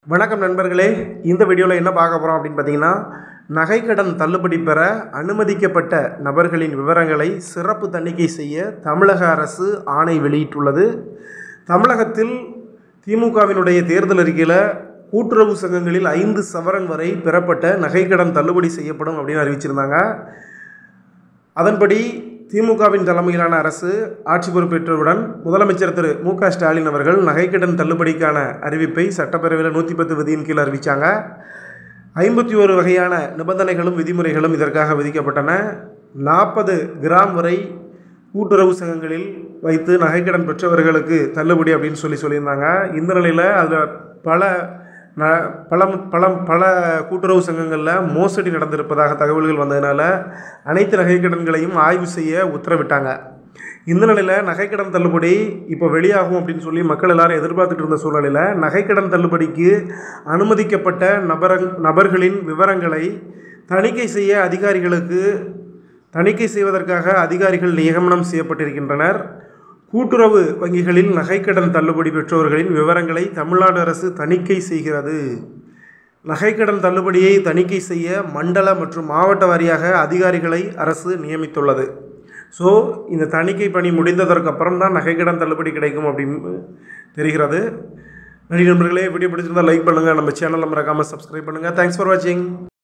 வணக்கம் நண்பர்களே இந்த வீடியோவில் என்ன பார்க்க போகிறோம் அப்படின்னு பார்த்தீங்கன்னா நகைக்கடன் தள்ளுபடி பெற அனுமதிக்கப்பட்ட நபர்களின் விவரங்களை சிறப்பு தணிக்கை செய்ய தமிழக அரசு ஆணை வெளியிட்டுள்ளது தமிழகத்தில் திமுகவினுடைய தேர்தல் அறிக்கையில் கூட்டுறவு சங்கங்களில் ஐந்து சவரன் வரை பெறப்பட்ட நகைக்கடன் தள்ளுபடி செய்யப்படும் அப்படின்னு அறிவிச்சிருந்தாங்க அதன்படி திமுகவின் தலைமையிலான அரசு ஆட்சி பொறுப்பேற்றவுடன் முதலமைச்சர் திரு மு க ஸ்டாலின் அவர்கள் நகைக்கடன் தள்ளுபடிக்கான அறிவிப்பை சட்டப்பேரவையில் நூற்றி பத்து விதியின் கீழ் அறிவித்தாங்க ஐம்பத்தி ஒரு வகையான நிபந்தனைகளும் விதிமுறைகளும் இதற்காக விதிக்கப்பட்டன நாற்பது கிராம் வரை கூட்டுறவு சங்கங்களில் வைத்து நகைக்கடன் பெற்றவர்களுக்கு தள்ளுபடி அப்படின்னு சொல்லி சொல்லியிருந்தாங்க இந்த நிலையில் அதில் பல ந பல பல பல கூட்டுறவு சங்கங்களில் மோசடி நடந்திருப்பதாக தகவல்கள் வந்ததுனால அனைத்து நகைக்கடன்களையும் ஆய்வு செய்ய உத்தரவிட்டாங்க இந்த நிலையில் நகைக்கடன் தள்ளுபடி இப்போ வெளியாகும் அப்படின்னு சொல்லி மக்கள் எல்லாரும் எதிர்பார்த்துட்டு இருந்த சூழ்நிலையில் நகைக்கடன் தள்ளுபடிக்கு அனுமதிக்கப்பட்ட நபர நபர்களின் விவரங்களை தணிக்கை செய்ய அதிகாரிகளுக்கு தணிக்கை செய்வதற்காக அதிகாரிகள் நியமனம் செய்யப்பட்டிருக்கின்றனர் கூட்டுறவு வங்கிகளில் நகைக்கடன் தள்ளுபடி பெற்றோர்களின் விவரங்களை தமிழ்நாடு அரசு தணிக்கை செய்கிறது நகைக்கடன் தள்ளுபடியை தணிக்கை செய்ய மண்டல மற்றும் மாவட்ட வாரியாக அதிகாரிகளை அரசு நியமித்துள்ளது ஸோ இந்த தணிக்கை பணி முடிந்ததற்கு அப்புறம் தான் நகைக்கடன் தள்ளுபடி கிடைக்கும் அப்படின்னு தெரிகிறது நன்றி நண்பர்களே வீடியோ பிடிச்சிருந்தால் லைக் பண்ணுங்கள் நம்ம சேனலை மறக்காமல் சப்ஸ்கிரைப் பண்ணுங்கள் தேங்க்ஸ் ஃபார் வாட்சிங்